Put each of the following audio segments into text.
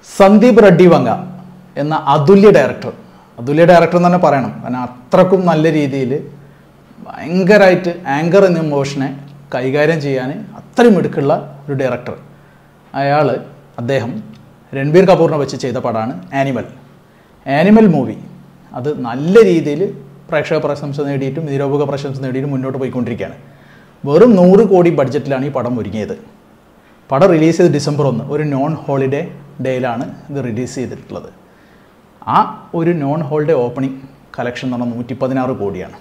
സന്ദീപ് റെഡ്ഡി വങ്ക എന്ന അതുല്യ ഡയറക്ടർ അതുല്യ ഡയറക്ടർ എന്ന് തന്നെ പറയണം കാരണം അത്രക്കും നല്ല രീതിയിൽ ഭയങ്കരമായിട്ട് ആങ്കർ എന്ന ഇമോഷനെ കൈകാര്യം ചെയ്യാൻ അത്രയും മിടുക്കുള്ള ഒരു ഡയറക്ടർ അയാൾ അദ്ദേഹം രൺബീർ കപൂറിനെ വെച്ച് ചെയ്ത പടമാണ് ആനിമൽ ആനിമൽ മൂവി അത് നല്ല രീതിയിൽ പ്രേക്ഷക പ്രശംസ നേടിയിട്ടും നിരൂപക പ്രശംസ നേടിയിട്ടും മുന്നോട്ട് പോയിക്കൊണ്ടിരിക്കുകയാണ് വെറും നൂറ് കോടി ബഡ്ജറ്റിലാണ് ഈ പടം ഒരുങ്ങിയത് പടം റിലീസ് ചെയ്ത് ഡിസംബർ ഒന്ന് ഒരു നോൺ ഹോളിഡേ ഡേയിലാണ് ഇത് റിലീസ് ചെയ്തിട്ടുള്ളത് ആ ഒരു നോൺ ഹോളിഡേ ഓപ്പണിംഗ് കളക്ഷൻ എന്ന് പറഞ്ഞാൽ നൂറ്റി പതിനാറ് കോടിയാണ്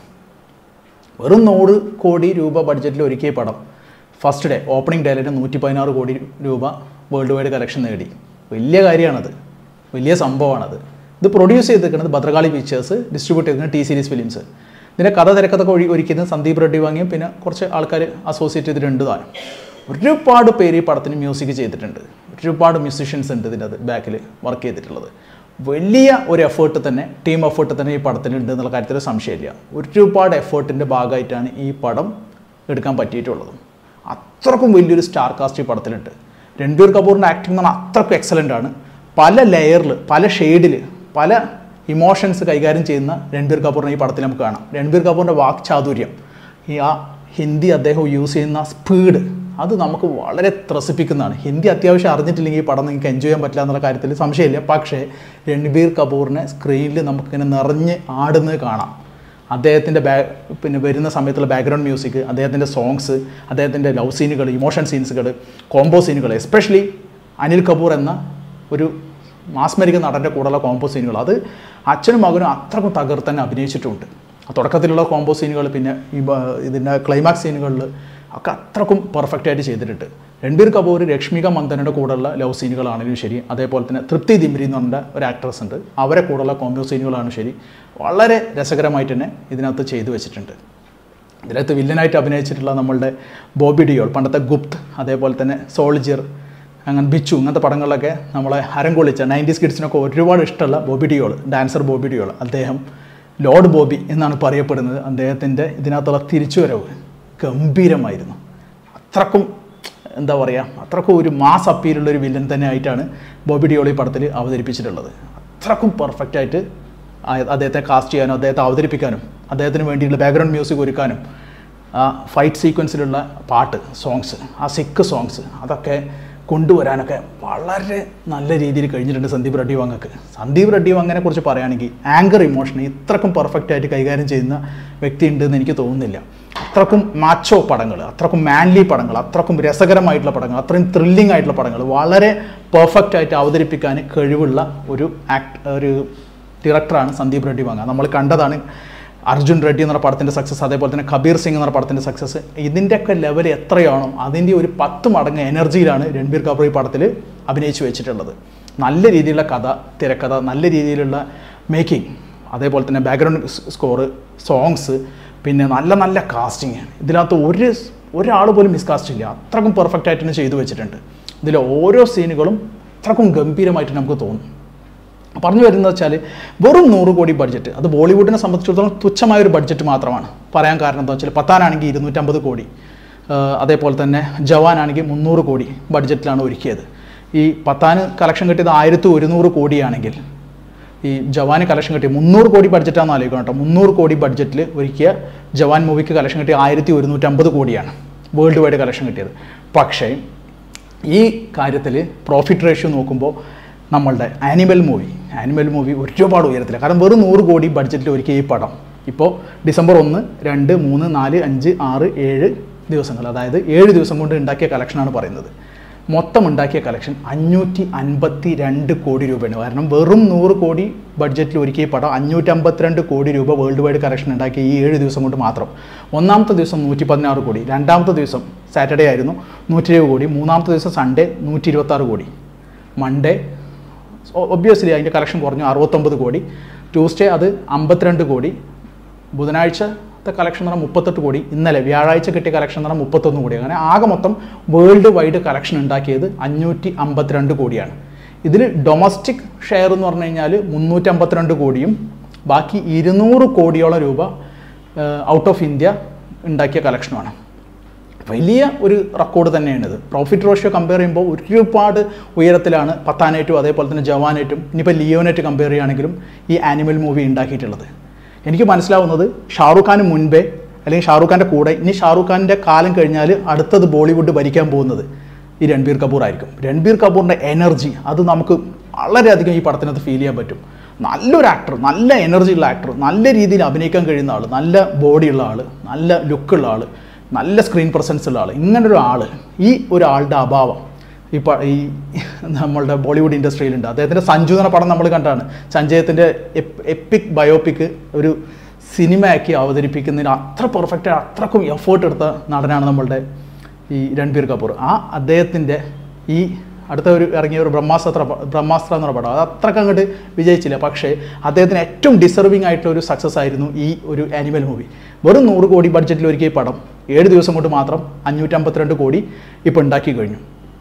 വെറും നൂറ് കോടി രൂപ ബഡ്ജറ്റിൽ ഒരുക്കിയ പടം ഫസ്റ്റ് ഡേ ഓപ്പണിംഗ് ഡേയിൽ നൂറ്റി പതിനാറ് കോടി രൂപ വേൾഡ് വൈഡ് കളക്ഷൻ നേടി വലിയ കാര്യമാണത് വലിയ സംഭവമാണത് ഇത് പ്രൊഡ്യൂസ് ചെയ്തിരിക്കുന്നത് ഭദ്രകാളി പിക്ചേഴ്സ് ഡിസ്ട്രിബ്യൂട്ട് ചെയ്തിരിക്കുന്നത് ടി സീരീസ് ഫിലിംസ് ഇതിൻ്റെ കഥ തിരക്കഥ ഒഴി ഒരുക്കുന്നത് സന്ദീപ് റെഡ്ഡി വാങ്ങിയും പിന്നെ കുറച്ച് ആൾക്കാർ അസോസിയേറ്റ് ചെയ്തിട്ടുണ്ട് താനും ഒരുപാട് പേര് ഈ പടത്തിന് മ്യൂസിക് ചെയ്തിട്ടുണ്ട് ഒരുപാട് മ്യൂസിഷ്യൻസ് ഉണ്ട് ഇതിൻ്റെ അത് ബാക്കിൽ വർക്ക് ചെയ്തിട്ടുള്ളത് വലിയ ഒരു എഫേർട്ട് തന്നെ ടീം എഫേർട്ട് തന്നെ ഈ പടത്തിലുണ്ട് എന്നുള്ള കാര്യത്തിൽ സംശയമില്ല ഒരുപാട് എഫേർട്ടിൻ്റെ ഭാഗമായിട്ടാണ് ഈ പടം എടുക്കാൻ പറ്റിയിട്ടുള്ളത് അത്രക്കും വലിയൊരു സ്റ്റാർ കാസ്റ്റ് ഈ പടത്തിലുണ്ട് രൺബീർ കപൂറിൻ്റെ ആക്ടിംഗ് എന്ന് പറഞ്ഞാൽ അത്രക്കും എക്സലൻ്റ് ആണ് പല ലെയറിൽ പല ഷെയ്ഡിൽ പല ഇമോഷൻസ് കൈകാര്യം ചെയ്യുന്ന രൺബീർ കപൂറിനെ ഈ പടത്തിൽ നമുക്ക് കാണാം രൺബീർ കപൂറിൻ്റെ വാക്ചാതുര്യം ഈ ആ ഹിന്ദി അദ്ദേഹം യൂസ് ചെയ്യുന്ന സ്പീഡ് അത് നമുക്ക് വളരെ ത്രസിപ്പിക്കുന്നതാണ് ഹിന്ദി അത്യാവശ്യം അറിഞ്ഞിട്ടില്ലെങ്കിൽ ഈ പടം നിങ്ങൾക്ക് എൻജോയ് ചെയ്യാൻ പറ്റില്ല എന്നുള്ള കാര്യത്തിൽ സംശയമില്ല പക്ഷേ രൺബീർ കപൂറിനെ സ്ക്രീനിൽ നമുക്കിങ്ങനെ നിറഞ്ഞ് ആടുന്നത് കാണാം അദ്ദേഹത്തിൻ്റെ ബാ പിന്നെ വരുന്ന സമയത്തുള്ള ബാക്ക്ഗ്രൗണ്ട് മ്യൂസിക് അദ്ദേഹത്തിൻ്റെ സോങ്സ് അദ്ദേഹത്തിൻ്റെ ലവ് സീനുകൾ ഇമോഷൻ സീൻസുകൾ കോംബോ സീനുകൾ എസ്പെഷ്യലി അനിൽ കപൂർ എന്ന ഒരു മാസ്മരിക നടൻ്റെ കൂടെയുള്ള കോംബോ സീനുകൾ അത് അച്ഛനും മകനും അത്രക്കും തകർത്ത് തന്നെ അഭിനയിച്ചിട്ടുണ്ട് ആ തുടക്കത്തിലുള്ള കോംബോ സീനുകൾ പിന്നെ ഈ ബ- ഇതിൻ്റെ ക്ലൈമാക്സ് സീനുകളിൽ ഒക്കെ അത്രക്കും പെർഫെക്റ്റ് ആയിട്ട് ചെയ്തിട്ടുണ്ട് രൺബീർ കപൂർ രശ്മിക മന്ദനയുടെ കൂടെയുള്ള ലവ് സീനുകളാണെങ്കിലും ശരി അതേപോലെ തന്നെ തൃപ്തി ദിംരി എന്ന് പറഞ്ഞ ഒരു ആക്ട്രസ് ഉണ്ട് അവരെ കൂടെയുള്ള കോംബോ സീനുകളാണ് ശരി വളരെ രസകരമായിട്ട് തന്നെ ഇതിനകത്ത് ചെയ്തു വെച്ചിട്ടുണ്ട് ഇതിനകത്ത് വില്ലനായിട്ട് അഭിനയിച്ചിട്ടുള്ള നമ്മളുടെ ബോബി ഡിയോൾ പണ്ടത്തെ ഗുപ്ത് അതേപോലെ തന്നെ സോൾജിയർ അങ്ങനെ ബിച്ചു ഇങ്ങനത്തെ പടങ്ങളിലൊക്കെ നമ്മളെ ഹരം കൊള്ളിച്ച നയൻറ്റീസ് കിഡ്സിനൊക്കെ ഒരുപാട് ഇഷ്ടമുള്ള ബോബി ഡിയോൾ ഡാൻസർ ബോബി ഡിയോൾ അദ്ദേഹം ലോർഡ് ബോബി എന്നാണ് പറയപ്പെടുന്നത് അദ്ദേഹത്തിൻ്റെ ഇതിനകത്തുള്ള തിരിച്ചുവരവ് ഗംഭീരമായിരുന്നു അത്രക്കും എന്താ പറയുക അത്രക്കും ഒരു മാസ് അപ്പീലുള്ള ഒരു വില്ലൻ തന്നെ ആയിട്ടാണ് ബോബി ഡിയോൾ ഈ പടത്തിൽ അവതരിപ്പിച്ചിട്ടുള്ളത് അത്രക്കും പെർഫെക്റ്റ് ആയിട്ട് ആ- അദ്ദേഹത്തെ കാസ്റ്റ് ചെയ്യാനും അദ്ദേഹത്തെ അവതരിപ്പിക്കാനും അദ്ദേഹത്തിന് വേണ്ടിയുള്ള ബാക്ക്ഗ്രൗണ്ട് മ്യൂസിക് ഒരുക്കാനും ആ ഫൈറ്റ് സീക്വൻസിലുള്ള പാട്ട് സോങ്സ് ആ സിക്ക് സോങ്സ് അതൊക്കെ കൊണ്ടുവരാനൊക്കെ വളരെ നല്ല രീതിയിൽ കഴിഞ്ഞിട്ടുണ്ട് സന്ദീപ് റെഡ്ഡി വങ്ങക്ക് സന്ദീപ് റെഡ്ഡി വങ്ങനെ കുറിച്ച് പറയുകയാണെങ്കിൽ ആങ്കർ ഇമോഷൻ ഇത്രക്കും പെർഫെക്റ്റ് ആയിട്ട് കൈകാര്യം ചെയ്യുന്ന വ്യക്തി ഉണ്ടെന്ന് എനിക്ക് തോന്നുന്നില്ല അത്രക്കും മാച്ചോ പടങ്ങൾ അത്രക്കും മാൻലി പടങ്ങൾ അത്രക്കും രസകരമായിട്ടുള്ള പടങ്ങൾ അത്രയും ത്രില്ലിംഗ് ആയിട്ടുള്ള പടങ്ങൾ വളരെ പെർഫെക്റ്റ് ആയിട്ട് അവതരിപ്പിക്കാൻ കഴിവുള്ള ഒരു ആക്ട് ഒരു ഡയറക്ടറാണ് സന്ദീപ് റെഡ്ഡി വാങ്ങ നമ്മൾ കണ്ടതാണ് അർജുൻ റെഡ്ഡി എന്ന പടത്തിൻ്റെ സക്സസ് അതേപോലെ തന്നെ കബീർ സിംഗ് എന്ന പടത്തിൻ്റെ സക്സസ് ഇതിൻ്റെയൊക്കെ ലെവൽ എത്രയാണോ അതിൻ്റെ ഒരു പത്ത് മടങ്ങ് എനർജിയിലാണ് രൺബീർ കപൂർ ഈ പടത്തിൽ അഭിനയിച്ചു വെച്ചിട്ടുള്ളത് നല്ല രീതിയിലുള്ള കഥ തിരക്കഥ നല്ല രീതിയിലുള്ള മേക്കിംഗ് അതേപോലെ തന്നെ ബാക്ക്ഗ്രൗണ്ട് സ്കോറ് സോങ്സ് പിന്നെ നല്ല നല്ല കാസ്റ്റിങ് ഇതിനകത്ത് ഒരു ഒരാൾ പോലും മിസ്കാസ്റ്റ് ഇല്ല അത്രക്കും പെർഫെക്റ്റ് ആയിട്ട് തന്നെ ചെയ്തു വെച്ചിട്ടുണ്ട് ഇതിലെ ഓരോ സീനുകളും അത്രക്കും ഗംഭീരമായിട്ട് നമുക്ക് തോന്നും പറഞ്ഞു വരുന്നത് വെച്ചാൽ വെറും നൂറ് കോടി ബഡ്ജറ്റ് അത് ബോളിവുഡിനെ സംബന്ധിച്ചിടത്തോളം തുച്ഛമായ ഒരു ബഡ്ജറ്റ് മാത്രമാണ് പറയാൻ കാരണം എന്താ വെച്ചാൽ പത്താനാണെങ്കിൽ ഇരുന്നൂറ്റമ്പത് കോടി ആ, അതേപോലെ തന്നെ ജവാനാണെങ്കിൽ മുന്നൂറ് കോടി ബഡ്ജറ്റിലാണ് ഒരുക്കിയത് ഈ പത്താന് കളക്ഷൻ കിട്ടിയത് ആയിരത്തി ഒരുന്നൂറ് കോടിയാണെങ്കിൽ ഈ ജവാന് കളക്ഷൻ കിട്ടിയ മുന്നൂറ് കോടി ബഡ്ജറ്റാണെന്ന് ആലോചിക്കണം കേട്ടോ മുന്നൂറ് കോടി ബഡ്ജറ്റിൽ ഒരുക്കിയ ജവാൻ മൂവിക്ക് കളക്ഷൻ കിട്ടിയ ആയിരത്തി ഒരുന്നൂറ്റമ്പത് കോടിയാണ് വേൾഡ് വൈഡ് കളക്ഷൻ കിട്ടിയത് പക്ഷേ ഈ കാര്യത്തിൽ പ്രോഫിറ്റ് റേഷ്യോ നോക്കുമ്പോൾ നമ്മളുടെ ആനിമൽ മൂവി ആനിമൽ മൂവി ഒരുപാട് ഉയരത്തില്ല കാരണം വെറും നൂറ് കോടി ബഡ്ജറ്റിൽ ഒരുക്കിയ ഈ പടം ഇപ്പോൾ ഡിസംബർ ഒന്ന് രണ്ട് മൂന്ന് നാല് അഞ്ച് ആറ് ഏഴ് ദിവസങ്ങൾ അതായത് ഏഴ് ദിവസം കൊണ്ട് ഉണ്ടാക്കിയ കളക്ഷനാണ് പറയുന്നത് മൊത്തം ഉണ്ടാക്കിയ കളക്ഷൻ അഞ്ഞൂറ്റി അൻപത്തി രണ്ട് കോടി രൂപയാണ് കാരണം വെറും നൂറ് കോടി ബഡ്ജറ്റിൽ ഒരുക്കിയ ഈ പടം അഞ്ഞൂറ്റി അമ്പത്തിരണ്ട് കോടി രൂപ വേൾഡ് വൈഡ് കളക്ഷൻ ഉണ്ടാക്കിയ ഈ ഏഴ് ദിവസം കൊണ്ട് മാത്രം ഒന്നാമത്തെ ദിവസം നൂറ്റി പതിനാറ് കോടി രണ്ടാമത്തെ ദിവസം സാറ്റർഡേ ആയിരുന്നു നൂറ്റി ഇരുപത് കോടി മൂന്നാമത്തെ ദിവസം സൺഡേ നൂറ്റി ഇരുപത്താറ് കോടി മൺഡേ ഒബ്വിയസ്ലി അതിൻ്റെ കളക്ഷൻ കുറഞ്ഞു അറുപത്തൊമ്പത് കോടി ട്യൂസ്ഡേ അത് അമ്പത്തിരണ്ട് കോടി ബുധനാഴ്ചത്തെ കളക്ഷൻ എന്ന് പറഞ്ഞാൽ മുപ്പത്തെട്ട് കോടി ഇന്നലെ വ്യാഴാഴ്ച കിട്ടിയ കളക്ഷൻ എന്ന് പറഞ്ഞാൽ മുപ്പത്തൊന്ന് കോടി അങ്ങനെ ആകെ മൊത്തം വേൾഡ് വൈഡ് കളക്ഷൻ ഉണ്ടാക്കിയത് അഞ്ഞൂറ്റി അമ്പത്തിരണ്ട് കോടിയാണ് ഇതിൽ ഡൊമസ്റ്റിക് ഷെയർ എന്ന് പറഞ്ഞു കഴിഞ്ഞാൽ മുന്നൂറ്റമ്പത്തിരണ്ട് കോടിയും ബാക്കി ഇരുന്നൂറ് കോടിയോളം രൂപ ഔട്ട് ഓഫ് ഇന്ത്യ ഉണ്ടാക്കിയ കളക്ഷനുമാണ് വലിയ ഒരു റെക്കോർഡ് തന്നെയാണിത് പ്രോഫിറ്റ് റേഷ്യോ കമ്പയർ ചെയ്യുമ്പോൾ ഒരുപാട് ഉയരത്തിലാണ് പത്താനേറ്റും അതേപോലെ തന്നെ ജവാനേറ്റും ഇനിയിപ്പോൾ ലിയോനേറ്റ് കമ്പയർ ചെയ്യുകയാണെങ്കിലും ഈ ആനിമൽ മൂവി ഉണ്ടാക്കിയിട്ടുള്ളത് എനിക്ക് മനസ്സിലാവുന്നത് ഷാറുഖ് ഖാന് മുൻപേ അല്ലെങ്കിൽ ഷാറുഖ് ഖാൻ്റെ കൂടെ ഇനി ഷാറുഖ് ഖാൻ്റെ കാലം കഴിഞ്ഞാൽ അടുത്തത് ബോളിവുഡ് ഭരിക്കാൻ പോകുന്നത് ഈ രൺബീർ കപൂർ ആയിരിക്കും രൺബീർ കപൂറിൻ്റെ എനർജി അത് നമുക്ക് വളരെയധികം ഈ പടത്തിനകത്ത് ഫീൽ ചെയ്യാൻ പറ്റും നല്ലൊരു ആക്ടർ നല്ല എനർജി ഉള്ള ആക്ടർ നല്ല രീതിയിൽ അഭിനയിക്കാൻ കഴിയുന്ന ആൾ നല്ല ബോഡിയുള്ള ആൾ നല്ല ലുക്കുള്ള ആൾ നല്ല സ്ക്രീൻ പ്രസൻസ് ഉള്ള ആൾ ഇങ്ങനൊരു ആൾ ഈ ഒരാളുടെ അഭാവം ഇപ്പോൾ ഈ നമ്മളുടെ ബോളിവുഡ് ഇൻഡസ്ട്രിയിലുണ്ട് അദ്ദേഹത്തിൻ്റെ സഞ്ജു എന്ന പടം നമ്മൾ കണ്ടാണ് സഞ്ജയത്തിൻ്റെ എപ്പിക് ബയോപിക് ഒരു സിനിമയാക്കി അവതരിപ്പിക്കുന്നതിന് അത്ര പെർഫെക്റ്റ് അത്രക്കും എഫേർട്ട് എടുത്ത നടനാണ് നമ്മളുടെ ഈ രൺബീർ കപൂർ ആ അദ്ദേഹത്തിൻ്റെ ഈ അടുത്ത ഒരു ഇറങ്ങിയ ഒരു ബ്രഹ്മാസ്ത്ര പ- ബ്രഹ്മാസ്ത്ര എന്ന് പറഞ്ഞ പടം അത് അത്രക്ക് അങ്ങോട്ട് വിജയിച്ചില്ല പക്ഷേ അദ്ദേഹത്തിന് ഏറ്റവും ഡിസർവിങ് ആയിട്ടുള്ള ഒരു സക്സസ് ആയിരുന്നു ഈ ഒരു ആനിമൽ മൂവി വെറും നൂറ് കോടി ബഡ്ജറ്റിൽ ഒരുക്കിയ ഈ പടം ഏഴ് ദിവസം കൊണ്ട് മാത്രം അഞ്ഞൂറ്റമ്പത്തിരണ്ട് കോടി ഇപ്പോൾ ഉണ്ടാക്കി കഴിഞ്ഞു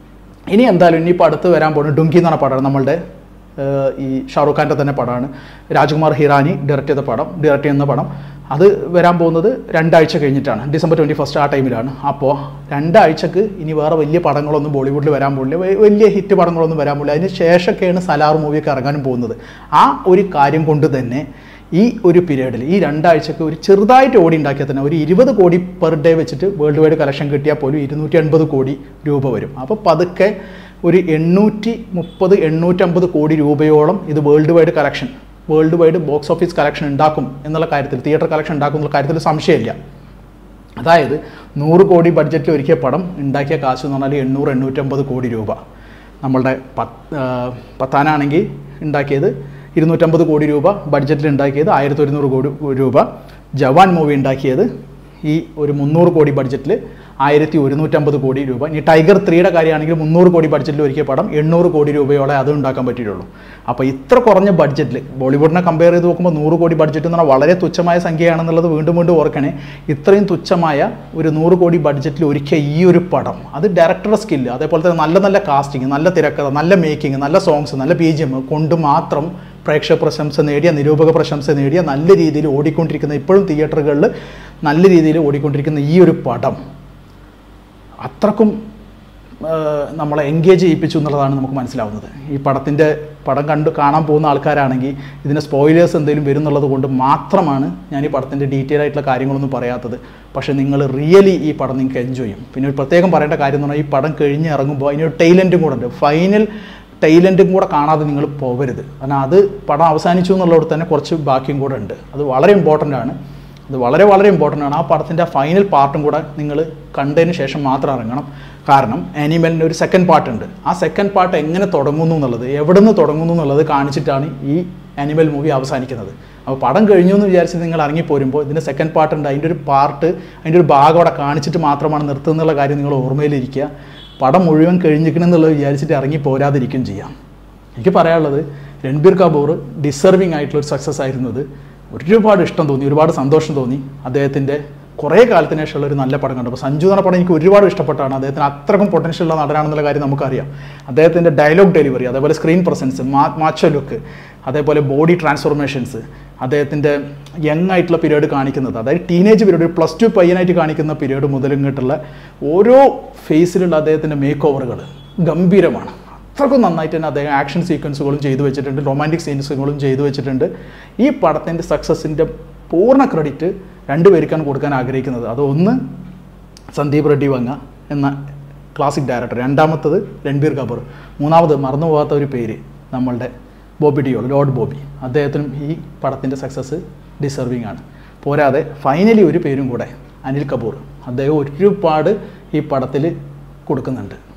ഇനി എന്തായാലും ഇനിയിപ്പോൾ അടുത്ത് വരാൻ പോകുന്നത് ഡുങ്കി എന്ന് പറഞ്ഞ പടമാണ് നമ്മളുടെ ഏഹ്, ഈ ഷാറുഖ് ഖാൻ്റെ തന്നെ പടമാണ് രാജ്കുമാർ ഹിറാനി ഡയറക്റ്റ് ചെയ്ത പടം ഡയറക്റ്റ് ചെയ്യുന്ന പടം അത് വരാൻ പോകുന്നത് രണ്ടാഴ്ച കഴിഞ്ഞിട്ടാണ് ഡിസംബർ ട്വൻറ്റി ഫസ്റ്റ് ആ ടൈമിലാണ് അപ്പോൾ രണ്ടാഴ്ചക്ക് ഇനി വേറെ വലിയ പടങ്ങളൊന്നും ബോളിവുഡിൽ വരാൻ പോകില്ല വ- വലിയ ഹിറ്റ് പടങ്ങളൊന്നും വരാൻ പോകില്ല അതിന് ശേഷമൊക്കെയാണ് സലാർ മൂവിയൊക്കെ ഇറങ്ങാനും പോകുന്നത് ആ ഒരു കാര്യം കൊണ്ട് തന്നെ ഈ ഒരു പീരീഡിൽ ഈ രണ്ടാഴ്ചക്ക് ഒരു ചെറുതായിട്ട് ഓടി ഉണ്ടാക്കിയാൽ തന്നെ ഒരു ഇരുപത് കോടി പെർ ഡേ വെച്ചിട്ട് വേൾഡ് വൈഡ് കളക്ഷൻ കിട്ടിയാൽ പോലും ഇരുന്നൂറ്റി അൻപത് കോടി രൂപ വരും അപ്പോൾ പതുക്കെ ഒരു എണ്ണൂറ്റി മുപ്പത് എണ്ണൂറ്റമ്പത് കോടി രൂപയോളം ഇത് world wide collection world wide box office collection ഉണ്ടാക്കും എന്നുള്ള കാര്യത്തിൽ തിയേറ്റർ കളക്ഷൻ ഉണ്ടാക്കും എന്നുള്ള കാര്യത്തിൽ സംശയമില്ല അതായത് നൂറ് കോടി ബഡ്ജറ്റിൽ ഒരുക്കിയ പടം ഉണ്ടാക്കിയ കാശ് എന്ന് പറഞ്ഞാൽ എണ്ണൂറ് എണ്ണൂറ്റമ്പത് കോടി രൂപ നമ്മളുടെ പത്ത് ആ, പത്താനാണെങ്കിൽ ഉണ്ടാക്കിയത് ഇരുന്നൂറ്റമ്പത് കോടി രൂപ ബഡ്ജറ്റിൽ ഉണ്ടാക്കിയത് ആയിരത്തി ഒരുന്നൂറ് കോടി രൂപ ജവാൻ മൂവി ഉണ്ടാക്കിയത് ഈ ഒരു മുന്നൂറ് കോടി ബഡ്ജറ്റിൽ ആയിരത്തി ഒരുന്നൂറ്റമ്പത് കോടി രൂപ ഇനി ടൈഗർ ത്രീയുടെ കാര്യമാണെങ്കിൽ മുന്നൂറ് കോടി ബഡ്ജറ്റിൽ ഒരുക്കിയ പടം എണ്ണൂറ് കോടി രൂപയോളം അത് ഉണ്ടാക്കാൻ പറ്റിയിട്ടുള്ളൂ അപ്പോൾ ഇത്ര കുറഞ്ഞ ബഡ്ജറ്റിൽ ബോളിവുഡിനെ കമ്പയർ ചെയ്ത് നോക്കുമ്പോൾ നൂറ് കോടി ബഡ്ജറ്റ് എന്ന് പറഞ്ഞാൽ വളരെ തുച്ഛമായ സംഖ്യയാണെന്നുള്ളത് വീണ്ടും വീണ്ടും ഓർക്കണേ ഇത്രയും തുച്ഛമായ ഒരു നൂറ് കോടി ബഡ്ജറ്റിൽ ഒരുക്കിയ ഈ ഒരു പടം അത് ഡയറക്ടറുടെ സ്കില്ല് അതേപോലെ തന്നെ നല്ല നല്ല കാസ്റ്റിംഗ് നല്ല തിരക്കഥ നല്ല മേക്കിംഗ് നല്ല സോങ്സ് നല്ല പി ജി എം കൊണ്ട് മാത്രം പ്രേക്ഷക പ്രശംസ നേടിയ നിരൂപക പ്രശംസ നേടിയ നല്ല രീതിയിൽ ഓടിക്കൊണ്ടിരിക്കുന്ന ഇപ്പോഴും തിയേറ്ററുകളിൽ നല്ല രീതിയിൽ ഓടിക്കൊണ്ടിരിക്കുന്ന ഈ ഒരു പടം അത്രക്കും ആ, നമ്മളെ എൻഗേജ് ചെയ്യിപ്പിച്ചു എന്നുള്ളതാണ് നമുക്ക് മനസ്സിലാവുന്നത് ഈ പടത്തിൻ്റെ പടം കണ്ട് കാണാൻ പോകുന്ന ആൾക്കാരാണെങ്കിൽ ഇതിൻ്റെ സ്പോയിലേഴ്സ് എന്തെങ്കിലും വരും എന്നുള്ളത് കൊണ്ട് മാത്രമാണ് ഞാൻ ഈ പടത്തിൻ്റെ ഡീറ്റെയിൽ ആയിട്ടുള്ള കാര്യങ്ങളൊന്നും പറയാത്തത് പക്ഷേ നിങ്ങൾ റിയലി ഈ പടം നിങ്ങൾക്ക് എൻജോയ് ചെയ്യും പിന്നെ ഒരു പ്രത്യേകം പറയേണ്ട കാര്യം എന്ന് പറഞ്ഞാൽ ഈ പടം കഴിഞ്ഞ് ഇറങ്ങുമ്പോൾ അതിനൊരു ടൈലൻറ്റും കൂടെ ഉണ്ട് ഫൈനൽ ടൈലൻറ്റും കൂടെ കാണാതെ നിങ്ങൾ പോകരുത് കാരണം അത് പടം അവസാനിച്ചു എന്നുള്ളവിടെ തന്നെ കുറച്ച് ബാക്കിയും കൂടെ ഉണ്ട് അത് വളരെ ഇമ്പോർട്ടൻ്റ് ആണ് അത് വളരെ വളരെ ഇമ്പോർട്ടൻ്റ് ആണ് ആ പടത്തിൻ്റെ ഫൈനൽ പാർട്ടും കൂടെ നിങ്ങൾ കണ്ടതിന് ശേഷം മാത്രം ഇറങ്ങണം കാരണം ആനിമലിൻ്റെ ഒരു സെക്കൻഡ് പാർട്ട് ഉണ്ട് ആ സെക്കൻഡ് പാർട്ട് എങ്ങനെ തുടങ്ങുന്നു എന്നുള്ളത് എവിടെ നിന്ന് തുടങ്ങുന്നു എന്നുള്ളത് കാണിച്ചിട്ടാണ് ഈ ആനിമൽ മൂവി അവസാനിക്കുന്നത് അപ്പോൾ പടം കഴിഞ്ഞു എന്ന് വിചാരിച്ച് നിങ്ങൾ ഇറങ്ങിപ്പോരുമ്പോൾ ഇതിൻ്റെ സെക്കൻഡ് പാർട്ട് ഉണ്ട് അതിൻ്റെ ഒരു പാർട്ട് അതിൻ്റെ ഒരു ഭാഗം അവിടെ കാണിച്ചിട്ട് മാത്രമാണ് നിർത്തുന്നുള്ള കാര്യം നിങ്ങൾ ഓർമ്മയിലിരിക്കുക പടം മുഴുവൻ കഴിഞ്ഞിരിക്കണമെന്നുള്ളത് വിചാരിച്ചിട്ട് ഇറങ്ങി പോരാതിരിക്കും ചെയ്യാം എനിക്ക് പറയാനുള്ളത് രൺബീർ കപൂർ ഡിസർവിങ് ആയിട്ടുള്ള ഒരു സക്സസ് ആയിരുന്നത് ഒരുപാട് ഇഷ്ടം തോന്നി ഒരുപാട് സന്തോഷം തോന്നി അദ്ദേഹത്തിൻ്റെ കുറേ കാലത്തിന് ശേഷമുള്ള ഒരു നല്ല പടം കണ്ടപ്പോൾ സഞ്ജു എന്ന പടം എനിക്ക് ഒരുപാട് ഇഷ്ടപ്പെട്ടാണ് അദ്ദേഹത്തിന് അത്രക്കും പൊട്ടൻഷ്യൽ ഉള്ള നടനാണെന്നുള്ള കാര്യം നമുക്കറിയാം അദ്ദേഹത്തിൻ്റെ ഡയലോഗ് ഡെലിവറി അതേപോലെ സ്ക്രീൻ പ്രസൻസ് മാ മാച്ച ലുക്ക് അതേപോലെ ബോഡി ട്രാൻസ്ഫോർമേഷൻസ് അദ്ദേഹത്തിൻ്റെ യങ് ആയിട്ടുള്ള പീരീഡ് കാണിക്കുന്നത് അതായത് ടീനേജ് പീരീഡ് പ്ലസ് ടു പയ്യനായിട്ട് കാണിക്കുന്ന പീരീഡ് മുതൽ ഇങ്ങോട്ടുള്ള ഓരോ ഫേസിലുള്ള അദ്ദേഹത്തിൻ്റെ മേക്ക് ഓവറുകൾ ഗംഭീരമാണ് അത്രക്കും നന്നായിട്ട് തന്നെ അദ്ദേഹം ആക്ഷൻ സീക്വൻസുകളും ചെയ്തു വെച്ചിട്ടുണ്ട് റൊമാൻറ്റിക് സീൻസുകളും ചെയ്തു വെച്ചിട്ടുണ്ട് ഈ പടത്തിൻ്റെ സക്സസിൻ്റെ പൂർണ്ണ ക്രെഡിറ്റ് രണ്ടുപേർക്കാണ് കൊടുക്കാൻ ആഗ്രഹിക്കുന്നത് അത് ഒന്ന് സന്ദീപ് റെഡ്ഡി വങ്ങ എന്ന ക്ലാസിക് ഡയറക്ടർ രണ്ടാമത്തത് രൺബീർ കപൂർ മൂന്നാമത് മറന്നു പോകാത്ത ഒരു പേര് നമ്മളുടെ ബോബി ഡിയോൾ ലോർഡ് ബോബി അദ്ദേഹത്തിനും ഈ പടത്തിൻ്റെ സക്സസ് ഡിസർവിങ് ആണ് പോരാതെ ഫൈനലി ഒരു പേരും കൂടെ അനിൽ കപൂർ അദ്ദേഹം ഒരുപാട് ഈ പടത്തിൽ കൊടുക്കുന്നുണ്ട്